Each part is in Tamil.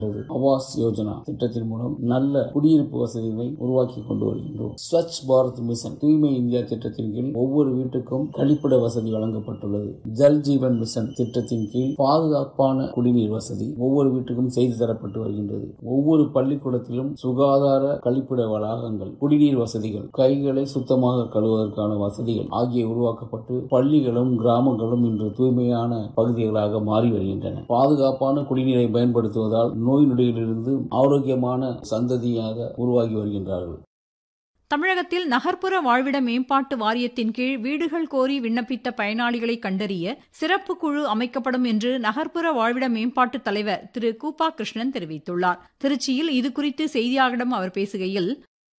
ஆவாஸ் யோஜனா திட்டத்தின் மூலம் நல்ல குடியிருப்பு வசதிகளை உருவாக்கி கொண்டு வருகின்றோம் ஸ்வச் பாரத் மிஷன் தூய்மை இந்தியா திட்டத்தின் கீழ் ஒவ்வொரு வீட்டுக்கும் கழிப்பிட வசதி வழங்கப்பட்டுள்ளது ஜல் ஜீவன் மிஷன் திட்டத்தின் கீழ் பாதுகாப்பான குடிநீர் வசதி ஒவ்வொரு வீட்டுக்கும் செய்து தரப்பட்டு வருகின்றது ஒவ்வொரு பள்ளிக்கூடத்திலும் சுகாதார கழிப்பிட வளாகங்கள் குடிநீர் வசதிகள் கைகளை சுத்தமாக கழுவுவதற்கான வசதிகள் ஆகிய உருவாக்கப்பட்டு பள்ளிகளும் கிராமங்களும் இன்று தூய்மையான பகுதிகளாக மாறி வருகின்றன பாதுகாப்பான குடிநீரை பயன்படுத்துவதால் நோய் நொடியிலிருந்து ஆரோக்கியமான சந்ததியாக உருவாகி வருகின்றார்கள் தமிழகத்தில் நகர்ப்புற வாழ்விட மேம்பாட்டு வாரியத்தின் கீழ் வீடுகள் கோரி விண்ணப்பித்த பயனாளிகளை கண்டறிய சிறப்பு குழு அமைக்கப்படும் என்று நகர்ப்புற வாழ்விட மேம்பாட்டு தலைவர் திரு கூப்பா கிருஷ்ணன் தெரிவித்துள்ளார் திருச்சியில் இதுகுறித்து செய்தியாளர்களிடம் அவர் பேசுகையில்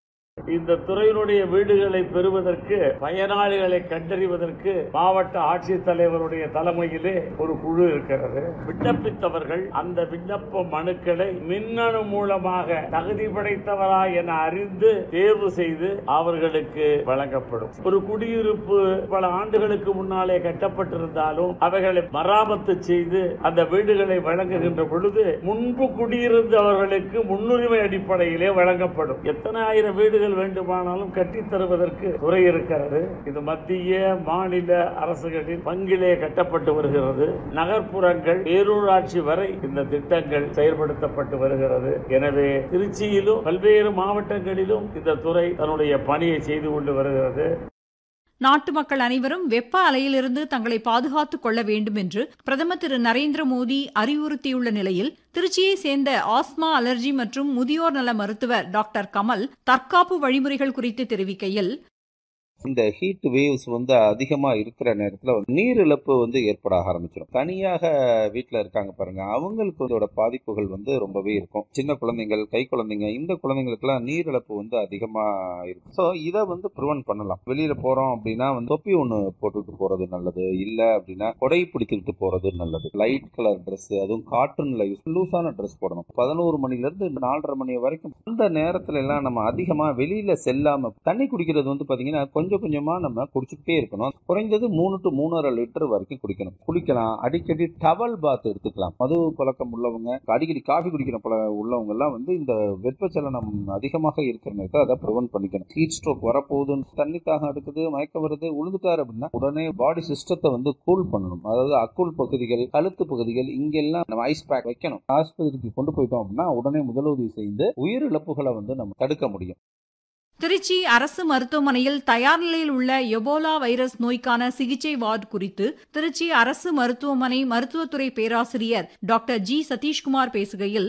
இந்த துறையினுடைய வீடுகளை பெறுவதற்கு பயனாளிகளை கண்டறிவதற்கு மாவட்ட ஆட்சித்தலைவருடைய தலைமையிலே ஒரு குழு இருக்கிறது விண்ணப்பித்தவர்கள் அந்த விண்ணப்ப மனுக்களை மின்னணு மூலமாக தகுதி படைத்தவரா என அறிந்து தேர்வு செய்து அவர்களுக்கு வழங்கப்படும் ஒரு குடியிருப்பு பல ஆண்டுகளுக்கு முன்னாலே கட்டப்பட்டிருந்தாலும் அவைகளை மராமத்து செய்து அந்த வீடுகளை வழங்குகின்ற பொழுது முன்பு குடியிருந்தவர்களுக்கு முன்னுரிமை அடிப்படையிலே வழங்கப்படும் எத்தனை ஆயிரம் வீடுகள் வேண்டுமானாலும் கட்டித் தருவதற்கு துறை இருக்கிறது இது மத்திய மாநில அரசுகளின் பங்கிலே கட்டப்பட்டு வருகிறது நகர்ப்புறங்கள் பேரூராட்சி வரை இந்த திட்டங்கள் செயல்படுத்தப்பட்டு வருகிறது எனவே திருச்சியிலும் பல்வேறு மாவட்டங்களிலும் இந்த துறை தன்னுடைய பணியை செய்து கொண்டு வருகிறது நாட்டு மக்கள் அனைவரும் வெப்ப அலையிலிருந்து தங்களை பாதுகாத்துக் கொள்ள வேண்டும் என்று பிரதமர் திரு நரேந்திர மோடி அறிவுறுத்தியுள்ள நிலையில் திருச்சியை சேர்ந்த ஆஸ்மா அலர்ஜி மற்றும் முதியோர் நல மருத்துவர் டாக்டர் கமல் தற்காப்பு வழிமுறைகள் குறித்து தெரிவிக்கையில் இந்த ஹீட் வேவ்ஸ் வந்து அதிகமா இருக்கிற நேரத்துல வந்து நீர் இழப்பு வந்து ஏற்பட ஆரம்பிச்சிடும் தனியாக வீட்டுல இருக்காங்க பாருங்க அவங்களுக்கு இதோட பாதிப்புகள் வந்து ரொம்பவே இருக்கும் சின்ன குழந்தைகள் கை குழந்தைங்க இந்த குழந்தைங்களுக்கு எல்லாம் நீர் இழப்பு வந்து அதிகமா இருக்கும் ஸோ இதை வந்து ப்ரிவென்ட் பண்ணலாம் வெளியில போறோம் அப்படின்னா வந்து தொப்பி ஒண்ணு போட்டுட்டு போறது நல்லது இல்ல அப்படின்னா கொடை பிடித்துக்கிட்டு போறது நல்லது லைட் கலர் Dress அதுவும் காட்டன்ல லூஸான Dress போடணும் பதினோரு மணில இருந்து நாலரை மணி வரைக்கும் அந்த நேரத்துல எல்லாம் நம்ம அதிகமா வெளியில செல்லாம தண்ணி குடிக்கிறது வந்து பாத்தீங்கன்னா கொஞ்சம் கொஞ்சமா நம்ம குடிச்சுக்கிட்டே இருக்கணும் குறைந்தது மூணு டு மூணரை லிட்டர் வரைக்கும் குடிக்கணும் குளிக்கலாம் அடிக்கடி டவல் பாத் எடுத்துக்கலாம் மது பழக்கம் உள்ளவங்க அடிக்கடி காஃபி குடிக்கிற பழ உள்ளவங்க எல்லாம் வந்து இந்த வெப்பச்சலனம் அதிகமாக இருக்கிற நேரத்தை அதை ப்ரிவென்ட் பண்ணிக்கணும் ஹீட் ஸ்ட்ரோக் வரப்போகுதுன்னு தண்ணி தாகம் எடுக்குது மயக்கம் வருது உழுந்துட்டாரு அப்படின்னா உடனே பாடி சிஸ்டத்தை வந்து கூல் பண்ணணும் அதாவது அக்குள் பகுதிகள் கழுத்து பகுதிகள் இங்கெல்லாம் நம்ம ஐஸ் பேக் வைக்கணும் ஆஸ்பத்திரிக்கு கொண்டு போயிட்டோம் அப்படின்னா உடனே முதலுதவி செய்து உயிரிழப்புகளை வந்து நம்ம தடுக்க முடியும் திருச்சி அரசு மருத்துவமனையில் தயார் நிலையில் உள்ள எபோலா வைரஸ் நோய்க்கான சிகிச்சை வார்டு குறித்து திருச்சி அரசு மருத்துவமனை மருத்துவத்துறை பேராசிரியர் டாக்டர் ஜி சதீஷ்குமார் பேசுகையில்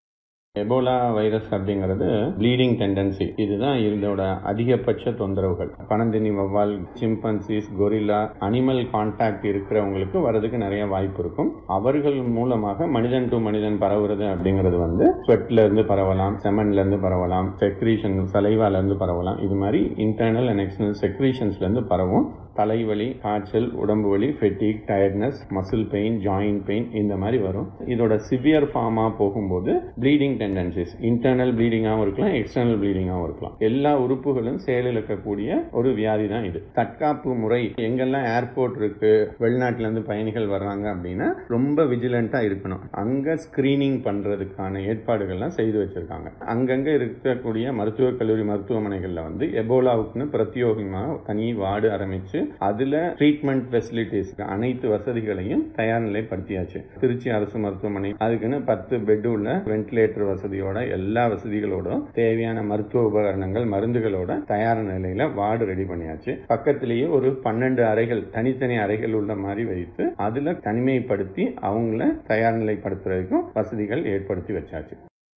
எபோலா வைரஸ் அப்படிங்கிறது ப்ளீடிங் டெண்டன்சி இதுதான் இதோட அதிகபட்ச தொந்தரவுகள் பனந்தினி வவ்வால் சிம்பன்சிஸ் கொரில்லா அனிமல் கான்டாக்ட் இருக்கிறவங்களுக்கு வரதுக்கு நிறைய வாய்ப்பு இருக்கும் அவர்கள் மூலமாக மனிதன் டு மனிதன் பரவுறது அப்படிங்கிறது வந்து ஸ்வெட்ல இருந்து பரவலாம் செமன்ல இருந்து பரவலாம் செக்ரீஷன் சலைவால இருந்து பரவலாம் இது மாதிரி இன்டர்னல் அண்ட் எக்ஸ்டர்னல் செக்ரீஷன்ஸ்ல இருந்து பரவும் தலைவலி காய்ச்சல் உடம்பு வலி fatigue tiredness muscle pain joint pain இந்த மாதிரி வரும் இதோட சிவியர் ஃபார்மா போகும்போது ப்ளீடிங் டெண்டன்சிஸ் இன்டர்னல் ப்ளீடிங்காகவும் இருக்கலாம் எக்ஸ்டர்னல் ப்ளீடிங்காகவும் இருக்கலாம் எல்லா உறுப்புகளும் செயலிழக்கக்கூடிய ஒரு வியாதி தான் இது தற்காப்பு முறை எங்கெல்லாம் ஏர்போர்ட் இருக்கு வெளிநாட்டுல இருந்து பயணிகள் வர்றாங்க அப்படின்னா ரொம்ப விஜிலண்டா இருக்கணும் அங்க ஸ்கிரீனிங் பண்றதுக்கான ஏற்பாடுகள்லாம் செய்து வச்சிருக்காங்க அங்கங்க இருக்கக்கூடிய மருத்துவக் கல்லூரி மருத்துவமனைகள்ல வந்து எபோலாவுக்குன்னு பிரத்யோகமாக தனி வார்டு ஆரம்பிச்சு அதுல ட்ரீட்மெண்ட் ஃபெசிலிட்டிஸ் அனைத்து வசதிகளையும் தயார் நிலைப்படுத்தியாச்சு திருச்சி அரசு மருத்துவமனை அதுக்குன்னு பத்து பெட் உள்ள வென்டிலேட்டர் வசதியோட எல்லா வசதிகளோட தேவையான மருத்துவ உபகரணங்கள் மருந்துகளோட தயார் நிலையில வார்டு ரெடி பண்ணியாச்சு பக்கத்திலேயே ஒரு பன்னெண்டு அறைகள் தனித்தனி அறைகள் உள்ள மாதிரி வைத்து அதுல தனிமைப்படுத்தி அவங்கள தயார் நிலைப்படுத்துறதுக்கும் வசதிகள் ஏற்படுத்தி வச்சாச்சு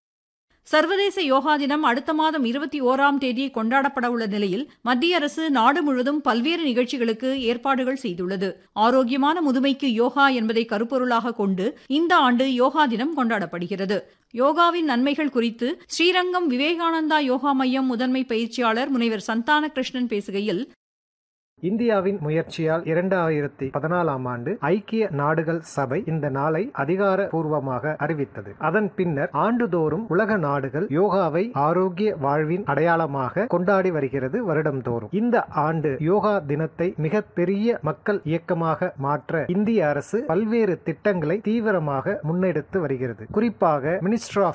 சர்வதேச யோகா தினம் அடுத்த மாதம் இருபத்தி ஓராம் தேதி கொண்டாடப்பட உள்ள நிலையில் மத்திய அரசு நாடு முழுவதும் பல்வேறு நிகழ்ச்சிகளுக்கு ஏற்பாடுகள் செய்துள்ளது ஆரோக்கியமான முதுமைக்கு யோகா என்பதை கருப்பொருளாக கொண்டு இந்த ஆண்டு யோகா தினம் கொண்டாடப்படுகிறது யோகாவின் நன்மைகள் குறித்து ஸ்ரீரங்கம் விவேகானந்தா யோகா மையம் முதன்மை பயிற்சியாளர் முனைவர் சந்தான கிருஷ்ணன் பேசுகையில் இந்தியாவின் முயற்சியால் இரண்டாயிரத்தி பதினாலாம் ஆண்டு ஐக்கிய நாடுகள் சபை இந்த நாளை அதிகாரப்பூர்வமாக அறிவித்தது அதன் பின்னர் ஆண்டுதோறும் உலக நாடுகள் யோகாவை ஆரோக்கிய வாழ்வின் அடையாளமாக கொண்டாடி வருகிறது வருடம்தோறும் இந்த ஆண்டு யோகா தினத்தை மிக பெரிய மக்கள் இயக்கமாக மாற்ற இந்திய அரசு பல்வேறு திட்டங்களை தீவிரமாக முன்னெடுத்து வருகிறது குறிப்பாக மினிஸ்டர் ஆஃப்